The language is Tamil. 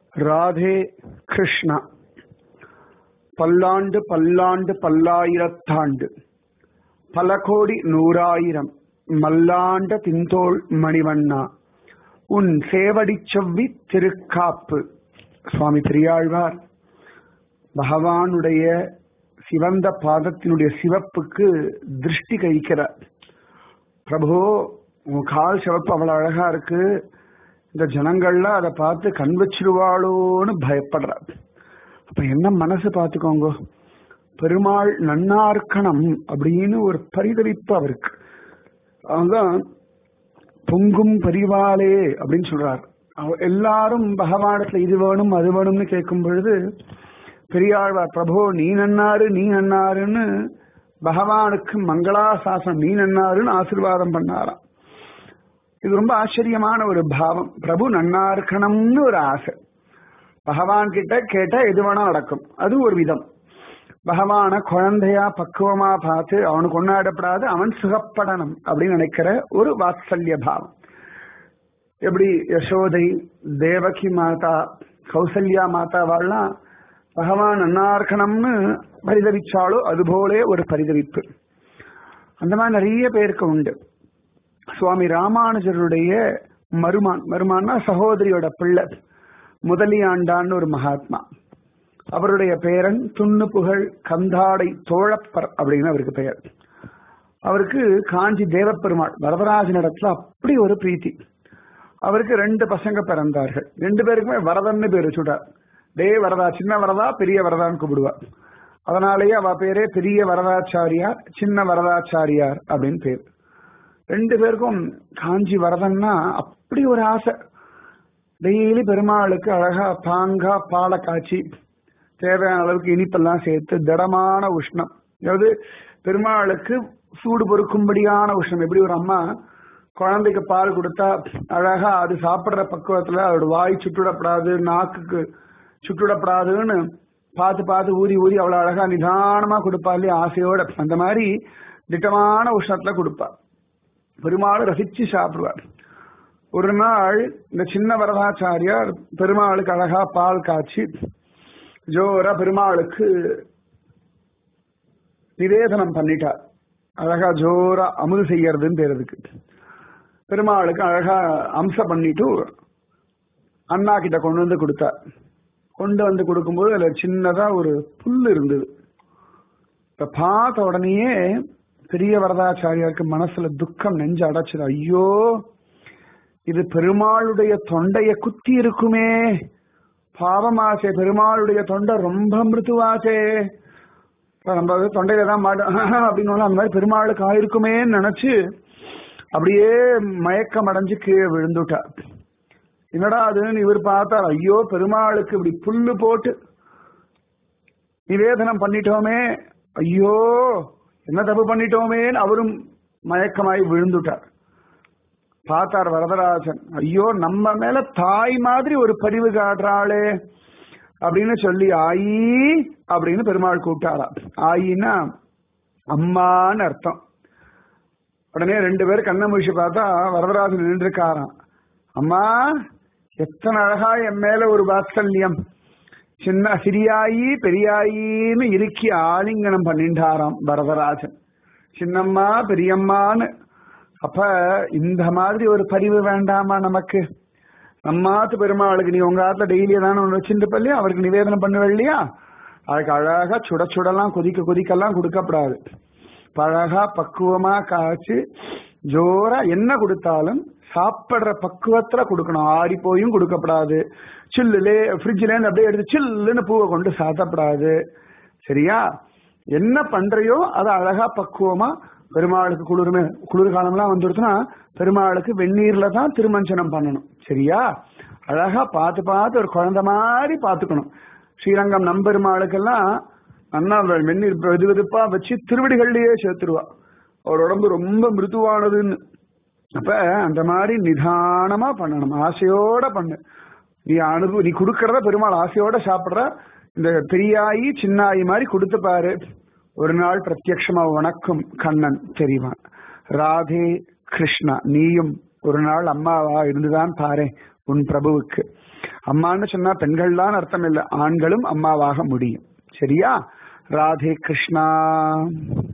ராதே கிருஷ்ணா பல்லாண்டு பல்லாண்டு பல்லாயிரத்தாண்டு பல கோடி நூறாயிரம் மல்லாண்ட தின்தோள் மணிவண்ணா உன் சேவடி செவ்வி திருக்காப்பு சுவாமி பெரியாழ்வார் பகவானுடைய சிவந்த பாதத்தினுடைய சிவப்புக்கு திருஷ்டி கழிக்கிறார் பிரபு உன் கால் சிவப்பு அவ்வளவு அழகா இருக்கு இந்த ஜனங்கள்லாம் அதை பார்த்து கண் வச்சிருவாளோன்னு பயப்படுறார் அப்ப என்ன மனசு பார்த்துக்கோங்க பெருமாள் நன்னார்க்கணம் அப்படின்னு ஒரு பரிதவிப்பு அவருக்கு அவன்தான் பொங்கும் பரிவாளே அப்படின்னு சொல்றார் அவ- எல்லாரும் பகவானத்துல இது வேணும் அது வேணும்னு கேட்கும் பொழுது பெரியாழ்வார் பிரபு நீ நன்னாரு நீ நன்னாருன்னு பகவானுக்கு மங்களாசாசனம் நீ நன்னாருன்னு ஆசீர்வாதம் பண்ணாராம் இது ரொம்ப ஆச்சரியமான ஒரு பாவம் பிரபு நன்னா இருக்கணும்னு ஒரு ஆசை பகவான் கிட்ட கேட்டா எது வேணா நடக்கும் அது ஒரு விதம் பகவான குழந்தையா பக்குவமா பார்த்து அவனுக்கு கொண்டாடப்படாது அவன் சுகப்படணும் அப்படின்னு நினைக்கிற ஒரு வாத்சல்ய பாவம் எப்படி யசோதை தேவகி மாதா கௌசல்யா மாதாவாள்லாம் பகவான் நன்னா இருக்கணும்னு பரிதவிச்சாலோ அதுபோலே ஒரு பரிதவிப்பு அந்த மாதிரி நிறைய பேருக்கு உண்டு சுவாமி ராமானுஜருடைய மருமான் மருமான்னா சகோதரியோட பிள்ளை முதலியாண்டான்னு ஒரு மகாத்மா அவருடைய பேரன் துண்ணு புகழ் கந்தாடை தோழப்பர் அப்படின்னு அவருக்கு பெயர் அவருக்கு காஞ்சி தேவப்பெருமாள் வரதராஜனிடத்துல அப்படி ஒரு பிரீத்தி அவருக்கு ரெண்டு பசங்க பிறந்தார்கள் ரெண்டு பேருக்குமே வரதன்னு பேர் வச்சுட்டார் டே வரதா சின்ன வரதா பெரிய வரதான்னு கூப்பிடுவார் அதனாலேயே அவ பேரே பெரிய வரதாச்சாரியார் சின்ன வரதாச்சாரியார் அப்படின்னு பேர் ரெண்டு பேருக்கும் காஞ்சி வரதன்னா அப்படி ஒரு ஆசை டெய்லி பெருமாளுக்கு அழகா பாங்கா பாலை காய்ச்சி தேவையான அளவுக்கு இனிப்பெல்லாம் சேர்த்து திடமான உஷ்ணம் அதாவது பெருமாளுக்கு சூடு பொறுக்கும்படியான உஷ்ணம் எப்படி ஒரு அம்மா குழந்தைக்கு பால் கொடுத்தா அழகா அது சாப்பிடுற பக்குவத்துல அதோட வாய் சுட்டுடப்படாது நாக்குக்கு சுட்டுடப்படாதுன்னு பார்த்து பார்த்து ஊதி ஊதி அவ்வளவு அழகா நிதானமா கொடுப்பா இல்லையா ஆசையோட அந்த மாதிரி திட்டமான உஷ்ணத்துல கொடுப்பா பெருமாள் ரசிச்சு சாப்பிடுவார் ஒரு நாள் இந்த சின்ன வரதாச்சாரியார் பெருமாளுக்கு அழகா பால் காய்ச்சி ஜோரா பெருமாளுக்கு நிவேதனம் பண்ணிட்டார் அழகா ஜோரா அமுது செய்யறதுன்னு பேர் அதுக்கு பெருமாளுக்கு அழகா அம்சம் பண்ணிட்டு அண்ணா கிட்ட கொண்டு வந்து கொடுத்தார் கொண்டு வந்து கொடுக்கும்போது அதுல சின்னதா ஒரு புல் இருந்தது இப்ப பார்த்த உடனேயே பெரிய வரதாச்சாரியாருக்கு மனசுல துக்கம் நெஞ்சு அடைச்சது ஐயோ இது பெருமாளுடைய தொண்டைய குத்தி இருக்குமே பாவமாச்சே பெருமாளுடைய தொண்டை ரொம்ப மிருதுவாச்சே இப்ப நம்ம வந்து தொண்டையில தான் மாடு அப்படின்னு அந்த மாதிரி பெருமாளுக்கு ஆயிருக்குமேன்னு நினைச்சு அப்படியே மயக்கம் அடைஞ்சு கீழே விழுந்துட்டார் என்னடா அதுன்னு இவர் பார்த்தார் ஐயோ பெருமாளுக்கு இப்படி புல்லு போட்டு நிவேதனம் பண்ணிட்டோமே ஐயோ என்ன தப்பு பண்ணிட்டோமேன்னு அவரும் மயக்கமாய் விழுந்துட்டார் பார்த்தார் வரதராஜன் ஐயோ நம்ம மேல தாய் மாதிரி ஒரு பரிவு காட்டுறாளே அப்படின்னு சொல்லி ஆயி அப்படின்னு பெருமாள் கூப்பிட்டாரா ஆயின்னா அம்மான்னு அர்த்தம் உடனே ரெண்டு பேர் கண்ணை முழிச்சு பார்த்தா வரதராஜன் நின்றுருக்காராம் அம்மா எத்தனை அழகா என் மேல ஒரு வாத்சல்யம் சின்ன சிறியாயி பெரியாயின்னு இறுக்கி ஆலிங்கனம் பண்ணிட்டாராம் வரதராஜன் சின்னம்மா பெரியம்மான்னு அப்ப இந்த மாதிரி ஒரு பரிவு வேண்டாமா நமக்கு நம்மாத்து பெருமாளுக்கு நீ உங்க ஆத்துல டெய்லி தானே ஒன்று வச்சுட்டு இல்லையா அவருக்கு நிவேதனம் பண்ணுவ இல்லையா அதுக்கு அழகா சுட சுடலாம் கொதிக்க கொதிக்கெல்லாம் கொடுக்கப்படாது இப்ப அழகா பக்குவமா காய்ச்சி ஜோரா என்ன கொடுத்தாலும் சாப்பிடுற பக்குவத்துல கொடுக்கணும் ஆறி போயும் கொடுக்கப்படாது சில்லுலே ஃப்ரிட்ஜ்ல இருந்து அப்படியே எடுத்து சில்லுன்னு பூவை கொண்டு சாத்தப்படாது சரியா என்ன பண்றையோ அதை அழகா பக்குவமா பெருமாளுக்கு குளிர்மே குளிர்காலம்லாம் வந்துடுச்சுன்னா பெருமாளுக்கு வெந்நீர்ல தான் திருமஞ்சனம் பண்ணணும் சரியா அழகா பார்த்து பார்த்து ஒரு குழந்தை மாதிரி பார்த்துக்கணும் ஸ்ரீரங்கம் நம்பெருமாளுக்கெல்லாம் நல்லா வெந்நீர் வெது வெதுப்பா வச்சு திருவடிகள்லயே சேர்த்துருவா அவர் உடம்பு ரொம்ப மிருதுவானதுன்னு அப்ப அந்த மாதிரி நிதானமா பண்ணணும் ஆசையோட பண்ணு நீ அனுபவ நீ கொடுக்கறத பெருமாள் ஆசையோட சாப்பிடுற இந்த பெரியாயி சின்னாயி மாதிரி கொடுத்து பாரு ஒரு நாள் பிரத்யக்ஷமா உனக்கும் கண்ணன் தெரிவான் ராதே கிருஷ்ணா நீயும் ஒரு நாள் அம்மாவா இருந்துதான் பாரு உன் பிரபுவுக்கு அம்மான்னு சொன்னா பெண்கள்லாம் அர்த்தம் இல்லை ஆண்களும் அம்மாவாக முடியும் சரியா ராதே கிருஷ்ணா